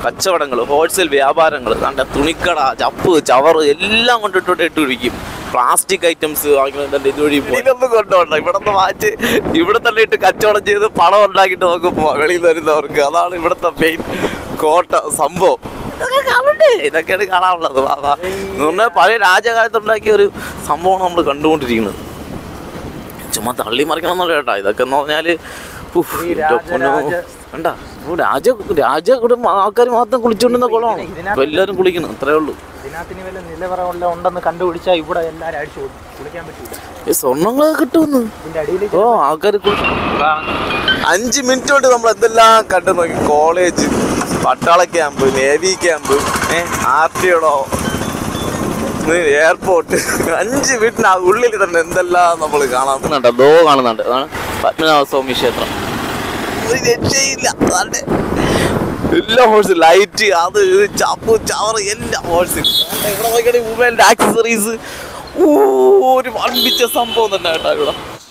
കച്ചവടങ്ങൾ wholesale വ്യാപാരങ്ങൾ നല്ല തുണിക്കട ചപ്പ് ചവറ് എല്ലാം കൊണ്ടിട്ടോട്ട് ഇട്ട് പിടിക്കും പ്ലാസ്റ്റിക് ഐറ്റംസ് വാങ്ങിക്കുന്നത് ഇതുവഴി ഇതിലൊന്നും കൊണ്ടുപോകണ്ട ഇവിടെ നിന്ന് വാങ്ങിച്ച് ഇവിടെ തന്നെ ഇട്ട് കച്ചവടം ചെയ്ത് പണം ഉണ്ടാക്കിയിട്ട് നമുക്ക് പോവാം വെളിയിൽ നിന്ന് വരുന്നവർക്ക് അതാണ് ഇവിടുത്തെ മെയിൻ കോട്ട സംഭവം ഇതൊക്കെ കാണണ്ടേ ഇതൊക്കെയാണ് കാണാനുള്ളത് വാ, വാ. എന്ന് പറഞ്ഞാൽ പഴയ രാജകാലത്തുണ്ടാക്കിയ ഒരു സംഭവമാണ് നമ്മൾ കണ്ടുകൊണ്ടിരിക്കുന്നത് ചുമ്മാ തള്ളി മറിക്കണം എന്നല്ല കേട്ടാ ഇതൊക്കെ എന്ന് പറഞ്ഞാല് ഉഫ്, ഈ എൻ്റെ രാജ- പൊന്നോ. രാജ- കണ്ടാ ഓ, രാജ രാജ ഇവിടെ ആൾക്കാർ മാത്രം കുളിച്ചോണ്ടുന്ന കുളമാണ് ഇതിനകത്ത് ഇപ്പൊ എല്ലാവരും കുളിക്കണം അത്രേ ഉള്ളൂ ഇതിനകത്തിന് വല്ല നിലവറ ഉണ്ടെന്ന് കണ്ടുപിടിച്ചാൽ ഇവിടെ എല്ലാവരും അടിച്ചു പോകും കുളിക്കാൻ പറ്റില്ല ഈ സ്വർണ്ണങ്ങളൊക്കെ കിട്ടുമെന്ന് ഇതിന്റെ അടിയിൽ ഓ ആൾക്കാർ അഞ്ച് മിനിറ്റ് കൊണ്ട് നമ്മൾ എന്തെല്ലാം കണ്ടു നോക്കി കോളേജ് പട്ടാള ക്യാമ്പ് നേവി ക്യാമ്പ് ആർ ടിയുടെ എയർപോർട്ട് അഞ്ച് മിനിറ്റിന് ആ ഉള്ളിൽ തന്നെ എന്തെല്ലാം നമ്മൾ കാണാൻ ദോ കാണുന്നുണ്ട് അതാണ് പത്മനാഭ സ്വാമി ക്ഷേത്രം ഒരു രക്ഷയില്ല അതാണ്ട് എല്ലാ ഹോഴ്സ് ലൈറ്റ് അത് ഇത് ചപ്പ് ചവറ് എല്ലാ ഹോഴ്സ് ഇവിടെ നോക്കിയാണെങ്കിൽ മൊബൈലിന്റെ ആക്സസറീസ് ഒരു വമ്പിച്ച സംഭവം തന്നെ കേട്ടോ ഇവിടെ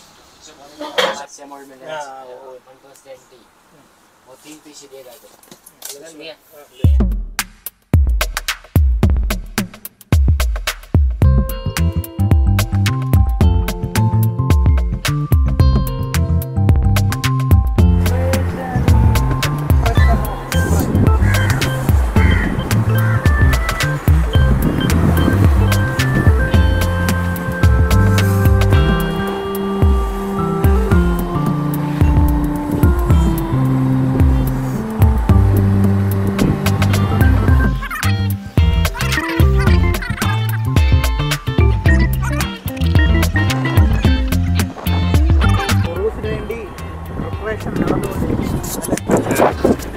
वो तीन पीछे दे रहा था इसमें ഉറൂസിന് വേണ്ടി പ്രിപ്പറേഷൻ നടന്നുകൊണ്ടിരിക്കുന്നു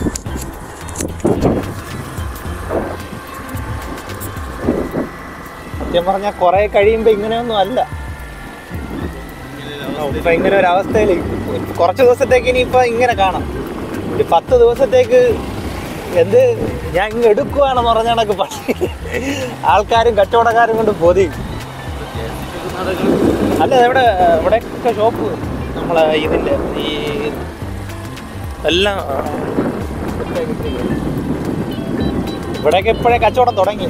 സത്യം പറഞ്ഞാൽ കുറെ കഴിയുമ്പോൾ ഇങ്ങനെയൊന്നും അല്ല ഇപ്പൊ ഇങ്ങനെ ഒരു അവസ്ഥയിൽ കുറച്ച് ദിവസത്തേക്ക് ഇനിയിപ്പോ ഇങ്ങനെ കാണാം ഒരു പത്ത് ദിവസത്തേക്ക് എന്ത് ഞാൻ ഇങ്ങ് എടുക്കുവാണെന്ന് പറഞ്ഞ കണക്ക് പണി ആൾക്കാരും കച്ചവടക്കാരും കൊണ്ട് പൊതിയും അല്ല ഇവിടെ ഇവിടെയൊക്കെ ഷോപ്പ് നമ്മളെ ഇതിന്റെ ഈ എല്ലാം ഇവിടെയൊക്കെ ഇപ്പോഴേ കച്ചവടം തുടങ്ങി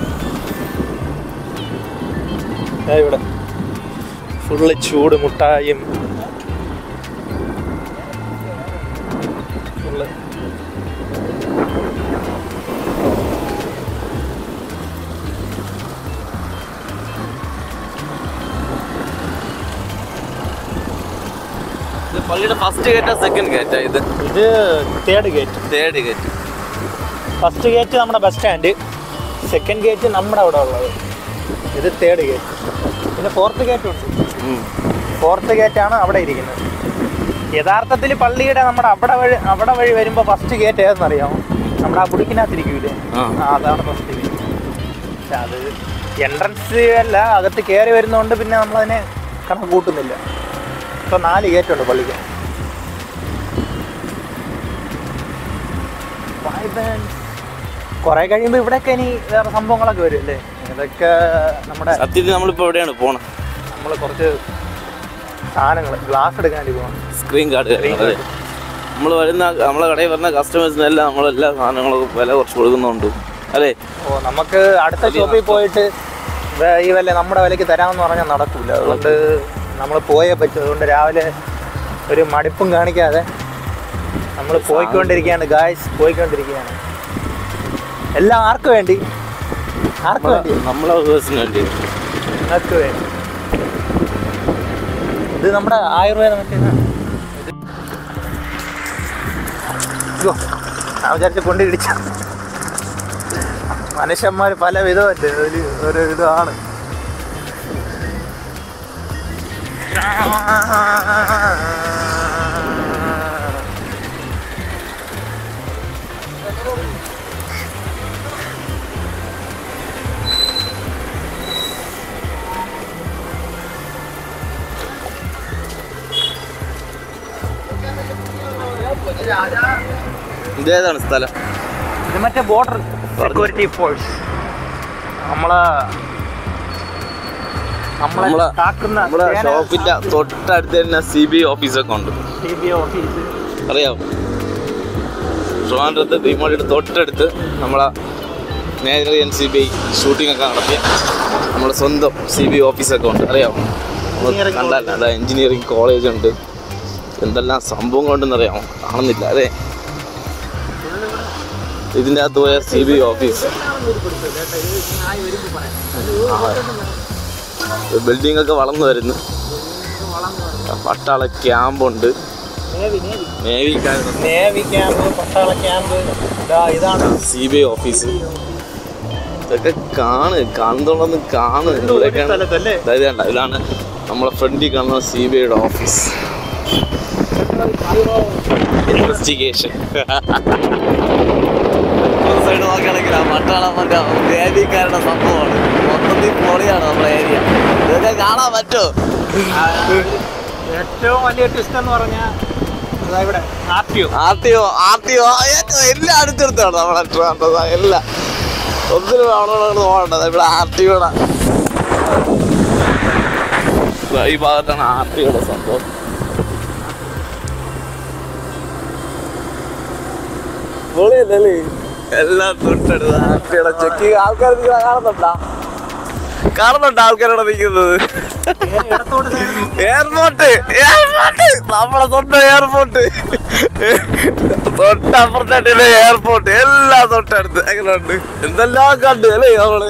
ദേ ഇവിടെ ഫുള്ള് ചൂട് മുട്ടായും ഫുള്ള് ഇത് പള്ളിയുടെ ഫസ്റ്റ് ഗേറ്റാ സെക്കൻഡ് ഗേറ്റാ ഇത് ഇത് third gate third gate first gate നമ്മുടെ ബസ് സ്റ്റാൻഡ് സെക്കൻഡ് ഗേറ്റ് നമ്മുടെ അവിടെ ഉള്ളത് ഇത് തേർഡ് ഗേറ്റ് പിന്നെ ഫോർത്ത് ഗേറ്റ് ഉണ്ട് ഫോർത്ത് ഗേറ്റ് ആണ് അവിടെ ഇരിക്കുന്നത് യഥാർത്ഥത്തിൽ പള്ളിയുടെ നമ്മുടെ അവിടെ വഴി അവിടെ വഴി വരുമ്പോൾ ഫസ്റ്റ് ഗേറ്റ് ഏതെന്നറിയാമോ നമ്മുടെ ആ ബുഡിക്കിനകത്തിരിക്കൂലേ ആ. ആ അതാണ് ഫസ്റ്റ് ഗേറ്റ് പക്ഷെ അത് എൻട്രൻസ് അല്ല അകത്ത് കയറി വരുന്നതുകൊണ്ട് പിന്നെ നമ്മളതിനെ കണക്ക് കൂട്ടുന്നില്ല ഇപ്പൊ നാല് ഗേറ്റ് ഉണ്ട് പള്ളിക്ക് കുറെ കഴിയുമ്പോൾ ഇവിടെയൊക്കെ ഇനി വേറെ സംഭവങ്ങളൊക്കെ വരും അല്ലേ ഇതൊക്കെ നമ്മുടെ സത്യത്തിൽ നമ്മളിപ്പോ എവിടെയാണ് പോണത് നമ്മൾ കുറച്ച് സാധനങ്ങൾ ഗ്ലാസ് എടുക്കാൻ വേണ്ടി പോകണം സ്ക്രീൻ കാർഡ് Screen അതെ നമ്മൾ വരുന്ന നമ്മളെ കടയിൽ വരുന്ന കസ്റ്റമേഴ്സിനെല്ലാം നമ്മളെല്ലാ സാധനങ്ങളും വില കുറച്ച് കൊടുക്കുന്നുണ്ട് അല്ലേ ഓ നമുക്ക് അടുത്ത ഷോപ്പിൽ പോയിട്ട് വേ- ഈ വല്ല നമ്മുടെ വിലയ്ക്ക് തരാമെന്ന് പറഞ്ഞാൽ നടക്കൂല അതുകൊണ്ട് നമ്മൾ പോയേ പറ്റും അതുകൊണ്ട് രാവിലെ ഒരു മടുപ്പും കാണിക്കാതെ നമ്മൾ പോയിക്കൊണ്ടിരിക്കുകയാണ് ഗായ്സ് പോയിക്കൊണ്ടിരിക്കുകയാണ് എല്ലാം ആർക്ക് വേണ്ടി ആർക്ക് വേണ്ടി നമ്മളെ വേഴ്സിന് വേണ്ടി ആർക്ക് വേണ്ടി ഇത് നമ്മുടെ ആയുർവേദം മറ്റേ ഇതാ. ഇത് അയ്യോ, ഞാൻ വിചാരിച്ച കൊണ്ട് ഇടിച്ച മനുഷ്യന്മാർ പല വിധമല്ലേ ഒരു ഒരു ഇതാണ് ഇതേതാണ് സ്ഥലം ഇത് മറ്റേ ബോർഡർ സെക്യൂരിറ്റി ഫോഴ്സ് നമ്മളെ നമ്മളെ നമ്മളെ കാക്കുന്ന നമ്മുടെ ഷോപ്പിന്റെ തൊട്ടടുത്ത് തന്നെ സി ബി ഓഫീസൊക്കെ ഉണ്ട് ടി ബി ഓഫീസ് അറിയാമോ ട്രിവാൻഡ്രത്ത് ഡിമോളിയുടെ തൊട്ടടുത്ത് നമ്മളെ നേരറി N C B I shooting ഒക്കെ നടത്തിയ നമ്മുടെ സ്വന്തം സി ബി ഓഫീസൊക്കെ ഉണ്ട് അറിയാമോ Engineering കണ്ടല്ല അതാ എഞ്ചിനീയറിംഗ് കോളേജ് ഉണ്ട് എന്തെല്ലാം സംഭവങ്ങളുണ്ടെന്ന് അറിയാമോ കാണുന്നില്ല അതെ ഇതിൻ്റെ അകത്ത് പോയ സി ബി ഓഫീസ് ബിൽഡിംഗ് ഒക്കെ വളർന്നു വരുന്നു പട്ടാള ക്യാമ്പുണ്ട് നേവിക്കാരുണ്ട് നേവി ക്യാമ്പ് പട്ടാള ക്യാമ്പ് ഇതാ ഇതാണ് സി ബി ഐ ഓഫീസ് ഇതൊക്കെ കാണ് കാണുന്നോണ്ടൊന്ന് കാണ് ഇവിടെയൊക്കെയാണ് സ്ഥലത്തല്ലേ അതായത് കണ്ട ഇതാണ് നമ്മളെ ഫ്രണ്ടിൽ കാണുന്ന സി ബി ഐയുടെ ഓഫീസ് ഇൻവെസ്റ്റിഗേഷൻ സൈഡ് നോക്കുകയാണെങ്കിൽ പട്ടാളം മറ്റേ നേവിക്കാരുടെ സംഭവമാണ് മൊത്തത്തിൽ പൊളിയാണ് നമ്മുടെ ഏരിയ ഇതൊക്കെ കാണാൻ പറ്റുമോ ഏറ്റവും വലിയ ട്വിസ്റ്റ് എന്ന് പറഞ്ഞാൽ അതാ ഇവിടെ R T O R T O R T O എല്ലാം അടുത്തെടുത്താണ് നമ്മളെ ട്രിവാൻഡ്രം എല്ലാം ഒന്നിനും അവിടെ പോകേണ്ടത് ഇവിടെ ആർ ടി ഒയുടെ ഈ ഭാഗത്താണ് ആർ ടി ഒയുടെ സംഭവം പൊളിയല്ലേ എല്ലാം തൊട്ടടുത്ത് ആർ ടി ഒയുടെ ചെക്കിങ് ആൾക്കാർ കാണുന്നുണ്ടാ കാണുന്നുണ്ടോ ആൾക്കാരോടെ നിൽക്കുന്നത് ഇടത്തോട്ട് എയർപോർട്ട് എയർപോർട്ട് നമ്മളെ സ്വന്തം എയർപോർട്ട് തൊട്ടപ്പുറത്തായിട്ടില്ല എയർപോർട്ട് എല്ലാം തൊട്ടടുത്ത് എങ്ങനെയുണ്ട് എന്തെല്ലാം കണ്ടു അല്ലേ നമ്മള്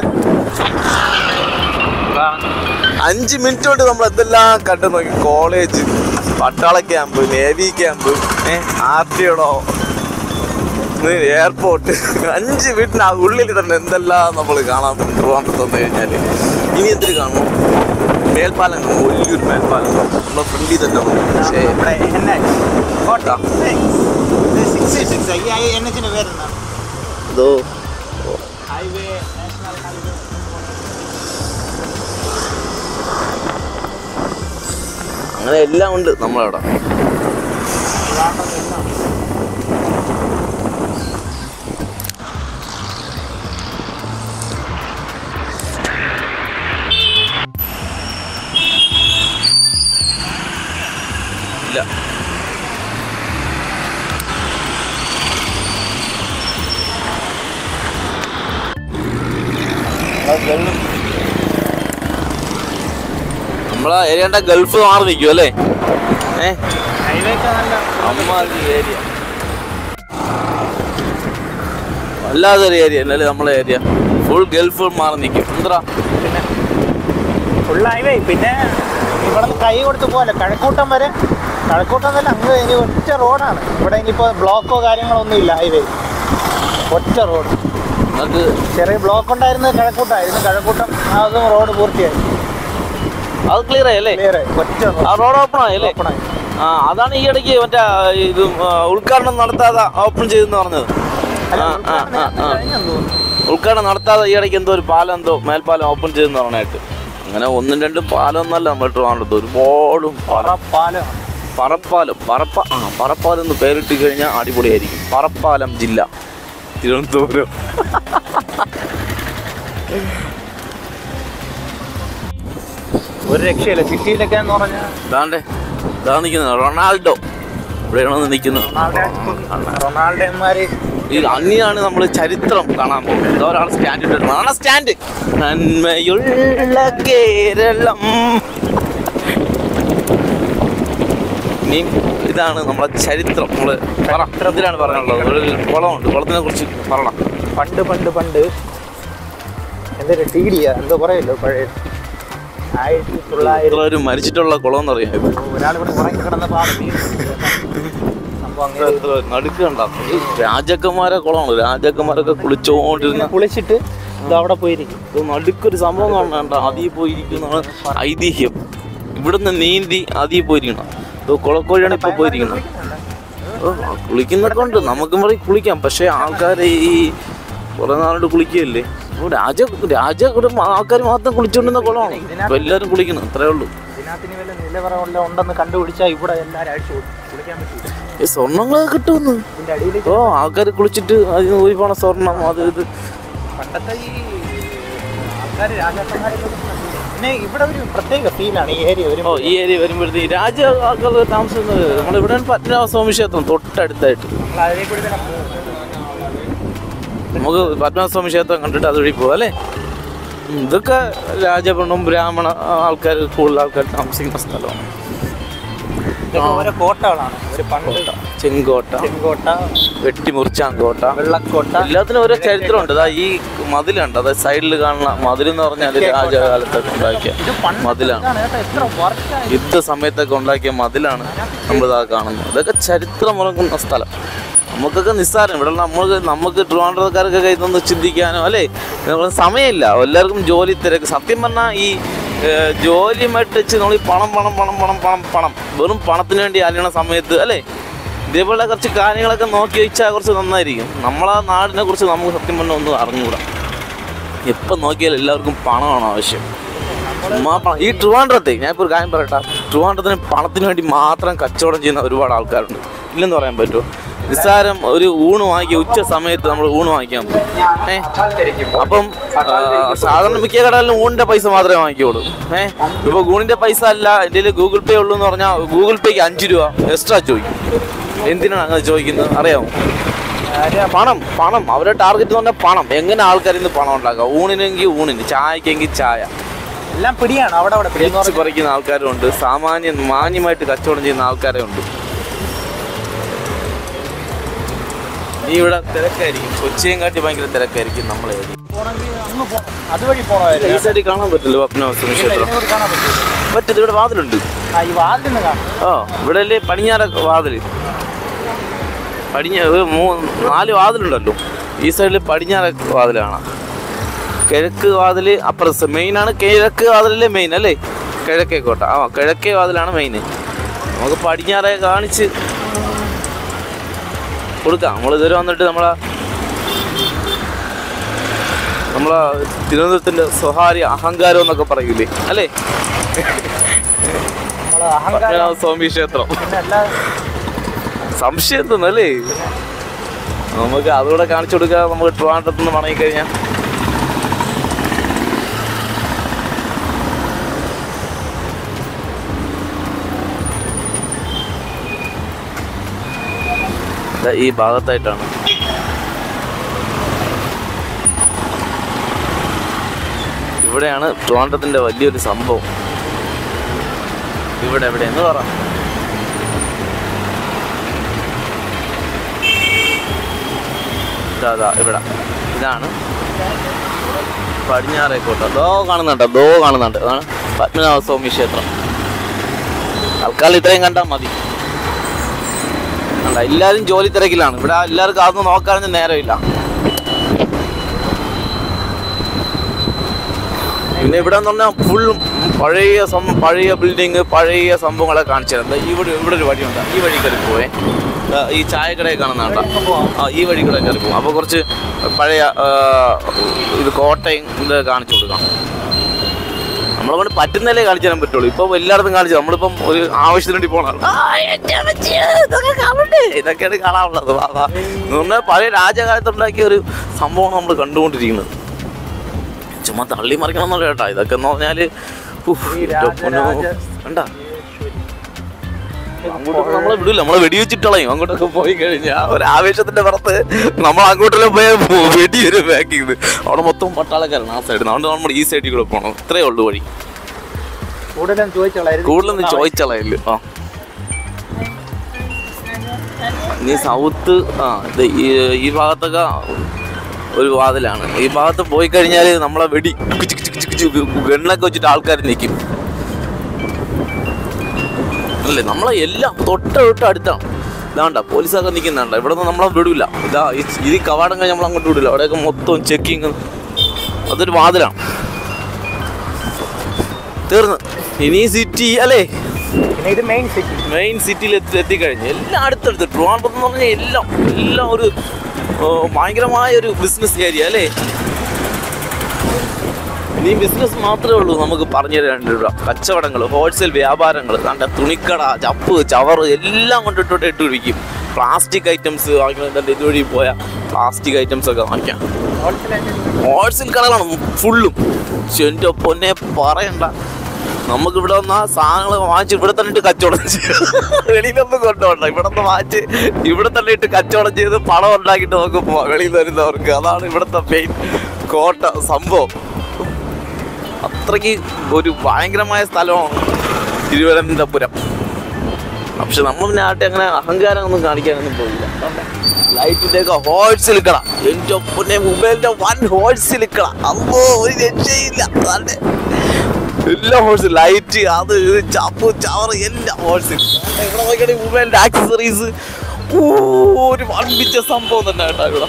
അഞ്ച് മിനിറ്റ് കൊണ്ട് നമ്മൾ എന്തെല്ലാം കണ്ടു നോക്കി കോളേജ് പട്ടാള camp navy camp R T ഒടോ എയർപോർട്ട് അഞ്ച് മിനിറ്റിന് ഉള്ളിൽ തന്നെ എന്തെല്ലാം നമ്മൾ കാണാൻ പറ്റും ട്രിവാൻഡ്രത്ത് വന്നു കഴിഞ്ഞാൽ ഇനി എന്തിന് കാണും മേൽപ്പാലം കാണും. വലിയൊരു മേൽപ്പാലം നമ്മളെ ഫ്രണ്ടിൽ തന്നെ ഉണ്ട്. പക്ഷേ ഇവിടെ എൻ എച്ച് സിക്സ് സിക്സ് ഈ എൻ എച്ചിന്റെ പേരെന്താണ് ഇതോ ഹൈവേ നാഷണൽ ഹൈവേ അങ്ങനെ എല്ലാം ഉണ്ട് നമ്മളവിടെ ഇല്ല നമ്മളെ ഏരിയണ്ട ഗൾഫ് മാറി നിൽക്കും അല്ലേ ഏ ഹൈവേ ഒക്കെ നല്ല അമ്മാതിരി ഏരിയ വല്ലാതൊരു ഏരിയ അല്ലേ നമ്മളെ ഏരിയ ഫുൾ ഗൾഫ് മാറി നിൽക്കും എന്താ പിന്നെ ഫുൾ ഹൈവേ പിന്നെ ഇവിടെ നിന്ന് കൈ കൊടുത്ത് പോലെ കഴക്കൂട്ടം വരെ കഴക്കൂട്ടം എന്നല്ല അങ്ങ് ഇനി ഒറ്റ റോഡാണ് ഇവിടെ ഇനിയിപ്പോൾ ബ്ലോക്കോ കാര്യങ്ങളോ ഒന്നും ഇല്ല ഹൈവേ ഒറ്റ റോഡ് നമുക്ക് ചെറിയ ബ്ലോക്ക് ഉണ്ടായിരുന്നത് കഴക്കൂട്ടമായിരുന്നു കഴക്കൂട്ടം അതും റോഡ് പൂർത്തിയായി അത് ക്ലിയർ ആയി അല്ലേ ക്ലിയർ ആയി ഒറ്റ ആ റോഡ് ഓപ്പൺ ആയി അല്ലേ ഓപ്പണായി ആ അതാണ് ഈ ഇടയ്ക്ക് മറ്റേ ഇത് ആ, ഉദ്ഘാടനം നടത്താതെ ഓപ്പൺ ചെയ്തെന്ന് പറഞ്ഞത് അല്ല ആ, ആ, ആ, ആ. കഴിഞ്ഞെന്ന് തോന്നുന്നു ഉദ്ഘാടനം നടത്താതെ ഈ ഇടയ്ക്ക് എന്തോ ഒരു പാലം എന്തോ മേൽപ്പാലം ഓപ്പൺ ചെയ്തെന്ന് പറഞ്ഞായിട്ട് അങ്ങനെ ഒന്നും രണ്ടും പാലം ഒന്നല്ല നമ്മൾ ട്രിവാൻഡ്രത്ത് ഒരുപാടും പാലം പാലം പറപ്പാലം പറപ്പ ആ പറപ്പാലം എന്ന് പേരിട്ട് കഴിഞ്ഞാൽ അടിപൊളിയായിരിക്കും പറപ്പാലം ജില്ല തിരുവനന്തപുരം ഒരു രക്ഷയില്ല സിറ്റിയിലൊക്കെ എന്ന് പറഞ്ഞാൽ ഇതാണ്ടേ ഇതാ നിൽക്കുന്നത് റൊണാൾഡോ ഇവിടെയാണോ നിൽക്കുന്നത് റൊണാൾഡോന്മാര് ഈ അങ്ങിയാണ് നമ്മൾ ചരിത്രം കാണാൻ പോകുന്നത് എന്തോ ഒരാൾ സ്റ്റാൻഡ് ഇട്ടിട്ടുണ്ട് സ്റ്റാൻഡ് നന്മയുള്ള കേരളം ഇനി ഇതാണ് നമ്മളെ ചരിത്രം നമ്മള് പറ എന്തിനാണ് പറയാനുള്ളത് ഒരു കുളമുണ്ട് കുളത്തിനെ കുറിച്ച് പറയണം പണ്ട് പണ്ട് പണ്ട് എന്തൊരു ടി ഡിയാ എന്തോ പറയല്ലോ പഴയ ആയിരത്തി തൊള്ളായിരത്തി ഇത്ര ഒരു മരിച്ചിട്ടുള്ള കുളം എന്നറിയാം ഇത് ഒരാളിവിടെ ഉറങ്ങി കിടന്ന പാടം സംഭവം അങ്ങനെ എത്ര നടുക്ക് കണ്ട ഈ രാജാക്കന്മാരെ കുളമാണ് രാജാക്കന്മാരൊക്കെ കുളിച്ചോണ്ടിരുന്ന കുളിച്ചിട്ട് ഇത് അവിടെ പോയിരിക്കും ഇത് നടുക്കൊരു സംഭവം കാണണ്ട അതിൽ പോയിരിക്കുന്നതാണ് ഐതിഹ്യം ഇവിടുന്ന് നീന്തി അതിൽ പോയിരിക്കണം ഇത് കുളക്കോഴിയാണ് ഇപ്പൊ പോയിരിക്കുന്നത് ഓ, കുളിക്കുന്നൊക്കെ ഉണ്ട് നമുക്കും പറയും കുളിക്കാം പക്ഷെ ആൾക്കാർ ഈ കുറെ നാളോട് കുളിക്കുകയല്ലേ ഓ, രാജ രാജ കുടുംബം ആൾക്കാർ മാത്രം കുളിച്ചോണ്ടുന്ന കുളമാണ് ഇപ്പൊ എല്ലാവരും കുളിക്കണം അത്രേ ഉള്ളൂ ഇതിനകത്തിന് വല്ല നിലവറ ഉണ്ടെന്ന് കണ്ടുപിടിച്ചാൽ ഇവിടെ എല്ലാവരും അഴിച്ചു കൊടുക്കും കുളിക്കാൻ പറ്റില്ല ഈ സ്വർണ്ണങ്ങളൊക്കെ കിട്ടുമെന്ന് ഇതിന്റെ അടിയിൽ ഓ ആൾക്കാർ കുളിച്ചിട്ട് അതിന് പോയി പോണ സ്വർണം അത് ഇത് പണ്ടത്തെ ഈ ആൾക്കാർ രാജാക്കന്മാരൊക്കെ പിന്നെ ഇവിടെ ഒരു പ്രത്യേക ഫീലാണ് ഈ ഏരിയ ഓ വരുമ്പോൾ ഈ ഏരിയ വരുമ്പോഴത്തേക്ക് രാജ ആൾക്കാർ താമസിക്കുന്നത് നമ്മളിവിടെ പത്മനാഭ സ്വാമി ക്ഷേത്രം തൊട്ടടുത്തായിട്ട് നമ്മൾ അതിലേക്ക് കൂടി തന്നെ പോകും നമുക്ക് പത്മനാഭസ്വാമി ക്ഷേത്രം കണ്ടിട്ട് അതുവഴി പോവാം അല്ലേ ഉം, ഇതൊക്കെ രാജഭരണം ബ്രാഹ്മണ ആൾക്കാർ കൂടുതൽ ആൾക്കാർ താമസിക്കുന്ന സ്ഥലമാണ് ഇതൊക്കെ ഓരോ കോട്ടകളാണ് ഒരു പണ്ട് ചെങ്കോട്ട ചെങ്കോട്ട വെട്ടിമുറിച്ചാങ്കോട്ട വെള്ളക്കോട്ട എല്ലാത്തിനും ഓരോ ചരിത്രമുണ്ട് അതാ ഈ മതിലുണ്ട് അതായത് സൈഡിൽ കാണുന്ന മതിൽ എന്ന് പറഞ്ഞാൽ രാജകാലത്തൊക്കെ ഉണ്ടാക്കിയ ഇത് പണ്ട് മതിലാണ് ഇതാണ് കേട്ടോ എത്ര വർഷമായി യുദ്ധ സമയത്തൊക്കെ ഉണ്ടാക്കിയ മതിലാണ് നമ്മളിതാ കാണുന്നത് ഇതൊക്കെ ചരിത്രമുറങ്ങുന്ന സ്ഥലം നമുക്കൊക്കെ നിസ്സാരം ഇവിടെ നമുക്ക് നമുക്ക് ട്രിവാൻഡ്രക്കാർക്കൊക്കെ ഇതൊന്ന് ചിന്തിക്കാനോ അല്ലേ നമ്മൾ സമയമില്ല എല്ലാവർക്കും ജോലി തിരക്ക് സത്യം പറഞ്ഞാൽ ഈ ഏഹ്, ജോലിയുമായിട്ട് വെച്ച് നമ്മൾ ഈ പണം പണം പണം പണം പണം പണം വെറും പണത്തിന് വേണ്ടി അലയണ സമയത്ത് അല്ലേ ഇതേപോലെ കുറച്ച് കാര്യങ്ങളൊക്കെ നോക്കി വെച്ചാൽ കുറച്ച് നന്നായിരിക്കും നമ്മളെ നാടിനെ കുറിച്ച് നമുക്ക് സത്യം പറഞ്ഞാൽ ഒന്നും അറിഞ്ഞുകൂടാ എപ്പം നോക്കിയാലും എല്ലാവർക്കും പണമാണ് ആവശ്യം ചുമ്മാ പണം ഈ ട്രിവാൻഡ്രത്തെ ഞാൻ ഇപ്പോൾ ഒരു കാര്യം പറയട്ടെ ട്രിവാൻഡ്രത്തിന് പണത്തിന് വേണ്ടി മാത്രം കച്ചവടം ചെയ്യുന്ന ഒരുപാട് ആൾക്കാരുണ്ട് ഇല്ലെന്ന് പറയാൻ പറ്റുമോ നിസ്സാരം ഒരു ഊണ് വാങ്ങിക്കുക ഉച്ച സമയത്ത് നമ്മൾ ഊണ് വാങ്ങിക്കാൻ പോകും ഏ അപ്പം ആ, സാധാരണ മിക്ക കടകളിലും ഊണിന്റെ പൈസ മാത്രമേ വാങ്ങിക്കുള്ളൂ ഏ ഇപ്പൊ ഊണിന്റെ പൈസ അല്ല എൻ്റെ ഗൂഗിൾ പേ ഉള്ളൂ എന്ന് പറഞ്ഞാൽ ഗൂഗിൾ പേക്ക് അഞ്ച് രൂപ എക്സ്ട്രാ ചോദിക്കും എന്തിനാണ് അങ്ങനെ ചോദിക്കുന്നത് അറിയാമോ പണം പണം അവരുടെ ടാർഗറ്റ് എന്ന് പറഞ്ഞാൽ പണം എങ്ങനെ ആൾക്കാരിൽ നിന്ന് പണം ഉണ്ടാക്കാം ഊണിനെങ്കിൽ ഊണിന് ചായക്കെങ്കിൽ ചായ എല്ലാം പിടിയാണ് അവിടെ അവിടെ പിടി എന്ന് പിടിച്ച് പറിക്കുന്ന ആൾക്കാരുണ്ട് സാമാന്യ മാന്യമായിട്ട് കച്ചവടം ചെയ്യുന്ന ആൾക്കാരെ ഉണ്ട് നീ ഇവിടെ തിരക്കായിരിക്കും കൊച്ചിയും കാട്ടി ഭയങ്കര തിരക്കായിരിക്കും നമ്മളെ പോണെങ്കിൽ അങ്ങ് പോണം അതുവഴി പോണമായിരുന്നു ഈ സൈഡിൽ കാണാൻ പറ്റില്ല പത്മനാഭസ്വാമി ക്ഷേത്രം ഇതിനോട് കാണാൻ പറ്റും പറ്റത് ഇവിടെ വാതിലുണ്ട് ആ ഈ വാതിൽ നിന്ന് കാണാം ആ ഇവിടെ അല്ലേ പടിഞ്ഞാറ വാതിൽ പടിഞ്ഞ ഒരു മൂന്ന് നാല് വാതിലുണ്ടല്ലോ ഈ സൈഡിൽ പടിഞ്ഞാറ വാതിലാണ് കിഴക്ക് വാതിൽ അപ്പുറത്ത് മെയിനാണ് കിഴക്ക് വാതിലല്ലേ മെയിൻ അല്ലേ കിഴക്കേ കോട്ട ആ കിഴക്കേ വാതിലാണ് മെയിൻ നമുക്ക് പടിഞ്ഞാറെ കാണിച്ച് കൊടുക്കാം നമ്മൾ ഇതുവരെ വന്നിട്ട് നമ്മളെ നമ്മളെ തിരുവനന്തപുരത്തിന്റെ സ്വകാര്യ അഹങ്കാരം എന്നൊക്കെ പറയൂലേ അല്ലേ നമ്മള് അഹങ്കാരം സ്വാമി ക്ഷേത്രം പിന്നെ എല്ലാ സംശയം തോന്നല്ലേ നമുക്ക് അതുകൂടെ കാണിച്ചു കൊടുക്കുക നമുക്ക് ട്രിവാൻഡ്രത്ത് നിന്ന് മടങ്ങി കഴിഞ്ഞാൽ ദാ ഈ ഭാഗത്തായിട്ടാണ് ഇവിടെയാണ് ട്രിവാൻഡ്രത്തിന്റെ വലിയൊരു സംഭവം ഇവിടെ എവിടെ എന്ന് പറ ഇതാ ഇതാ ഇവിടെ ഇതാണ് പടിഞ്ഞാറേക്കോട്ട ദോ കാണുന്നുണ്ട് ദോ കാണുന്നുണ്ട് അതാണ് പത്മനാഭസ്വാമി ക്ഷേത്രം തൽക്കാലം ഇത്രയും കണ്ടാൽ മതി കണ്ട എല്ലാവരും ജോലി തിരക്കിലാണ് ഇവിടെ എല്ലാവർക്കും അതൊന്നും നോക്കാനൊന്നും നേരമില്ല പിന്നെ ഇവിടെ എന്ന് പറഞ്ഞാൽ ഫുള്ളും പഴയ സം പഴയ ബിൽഡിങ് പഴയ സംഭവങ്ങളെ കാണിച്ചു തരാം ദാ ഇവിടെ ഇവിടെ ഒരു വഴിയുണ്ട് ഈ വഴി കയറി പോവേ ദാ ഈ ചായക്കടയിൽ കാണുന്നുണ്ട ആ ഈ വഴി കൂടെ കയറി പോകും അപ്പോൾ കുറച്ച് പഴയ ആ, ഇത് കോട്ടയും ഇത് കാണിച്ചു കൊടുക്കാം നമ്മളെ കൊണ്ട് പറ്റുന്നല്ലേ കാണിച്ചു തരാൻ പറ്റുള്ളൂ ഇപ്പം എല്ലായിടത്തും കാണിച്ചു നമ്മളിപ്പം ഒരു ആവശ്യത്തിന് വേണ്ടി പോകണം ഇതൊക്കെയാണ് കാണാനുള്ളത് വാ, വാ. എന്ന് പറഞ്ഞാൽ പഴയ രാജകാലത്തുണ്ടാക്കിയ ഒരു സംഭവമാണ് നമ്മൾ കണ്ടുകൊണ്ടിരിക്കുന്നത് ചുമ്മാ തള്ളി മറിക്കണം എന്നുള്ള കേട്ടാ ഇതൊക്കെ എന്ന് പറഞ്ഞാല് ഉഫ്, ഈ എൻ്റെ പൊന്നോ. രാജരാജ- കണ്ടാ അങ്ങോട്ടൊക്കെ നമ്മളെ വിടില്ല നമ്മളെ വെടിവെച്ചിട്ടളയും അങ്ങോട്ടൊക്കെ പോയി കഴിഞ്ഞാൽ ഒരു ആവേശത്തിന്റെ പുറത്ത് നമ്മൾ അങ്ങോട്ടെല്ലാം പോയ വെടി ഒരു ബാക്കിങ് അവിടെ മൊത്തം പട്ടാളക്കാരാണ് ആ സൈഡിൽ അതുകൊണ്ട് നമ്മൾ ഈ സൈഡിൽ കൂടെ പോകണം ഇത്രയേ ഉള്ളൂ വഴി കൂടുതലും ചോദിച്ചോളായിരുന്നു കൂടുതലൊന്നും ചോദിച്ചളയില്ല ആ ഇനി സൗത്ത് ആ ഇത് ഈ ഈ ഭാഗത്തൊക്കെ ഒരു വാതിലാണ് ഈ ഭാഗത്ത് പോയി കഴിഞ്ഞാൽ നമ്മളെ വെടി കുച്ച് കുച്ച് കുച്ച് കുച്ച് ഗണ്ണൊക്കെ വെച്ചിട്ട് ആൾക്കാർ നിൽക്കും അല്ലേ നമ്മളെ എല്ലാം തൊട്ട് തൊട്ട് അടുത്താണ് ഇതാണ്ട പോലീസൊക്കെ നിൽക്കുന്നുണ്ട് ഇവിടെ നിന്ന് നമ്മളെ വിടില്ല ഇതാ ഈ- ഈ കവാടം കഴിഞ്ഞ് നമ്മൾ അങ്ങോട്ട് വിടില്ല അവിടെയൊക്കെ മൊത്തം ചെക്കിങ് അതൊരു വാതിലാണ് തീർന്ന് ഇനി സിറ്റി അല്ലേ പിന്നെ ഇത് മെയിൻ സിറ്റി മെയിൻ സിറ്റിയിൽ എത്തി എത്തിക്കഴിഞ്ഞു എല്ലാം അടുത്തടുത്ത് ട്രിവാൻഡ്രം എന്ന് പറഞ്ഞാൽ എല്ലാം എല്ലാം ഒരു ഓ, ഭയങ്കരമായ ഒരു ബിസിനസ് ഏരിയ അല്ലേ ഇനി ബിസിനസ് മാത്രമേ ഉള്ളൂ നമുക്ക് പറഞ്ഞു തരാനുള്ള കച്ചവടങ്ങൾ ഹോൾസെയിൽ വ്യാപാരങ്ങൾ കണ്ട തുണിക്കട ചപ്പ് ചവറ് എല്ലാം കൊണ്ടിട്ടോട്ട് ഇട്ട് പിടിക്കും പ്ലാസ്റ്റിക് ഐറ്റംസ് വാങ്ങിക്കുന്നത് ഇതുവഴി പോയാൽ പ്ലാസ്റ്റിക് ഐറ്റംസ് ഒക്കെ വാങ്ങിക്കാം ഹോൾസെയിൽ കടകളാണ് ഫുള്ളും പക്ഷെ എൻ്റെ പൊന്നെ പറയണ്ട നമുക്ക് ഇവിടെ വന്ന സാധനങ്ങൾ വാങ്ങിച്ച് ഇവിടെ തന്നെ ഇട്ട് കച്ചവടം ചെയ്യും വെളിയിലൊന്നും കൊണ്ടുപോകണ്ട ഇവിടെ നിന്ന് വാങ്ങിച്ച് ഇവിടെ തന്നെ ഇട്ട് കച്ചവടം ചെയ്ത് പണം ഉണ്ടാക്കിയിട്ട് നമുക്ക് പോവാം വെളിയിൽ വരുന്നവർക്ക് അതാണ് ഇവിടുത്തെ മെയിൻ കോട്ട സംഭവം അത്രയ്ക്ക് ഒരു ഭയങ്കരമായ സ്ഥലമാണ് തിരുവനന്തപുരം പക്ഷെ നമ്മൾ നാട്ടിൽ അങ്ങനെ അഹങ്കാരമൊന്നും കാണിക്കാനൊന്നും പോയില്ല ലൈറ്റിന്റെ ഒക്കെ ഹോഴ്സ് നിൽക്കണ എന്റെ പൊന്നെ മൊബൈലിന്റെ വൻ ഹോഴ്സ് നിൽക്കണ അമ്മോ ഒരു രക്ഷയില്ല അതാണ്ട് എല്ലാ ഹോഴ്സ് ലൈറ്റ് അത് ഇത് ചപ്പ് ചവറ് എല്ലാ ഹോഴ്സ് ഇവിടെ നോക്കിയാണെങ്കിൽ മൊബൈലിന്റെ ആക്സസറീസ് ഒരു വമ്പിച്ച സംഭവം തന്നെ കേട്ടോ ഇവിടെ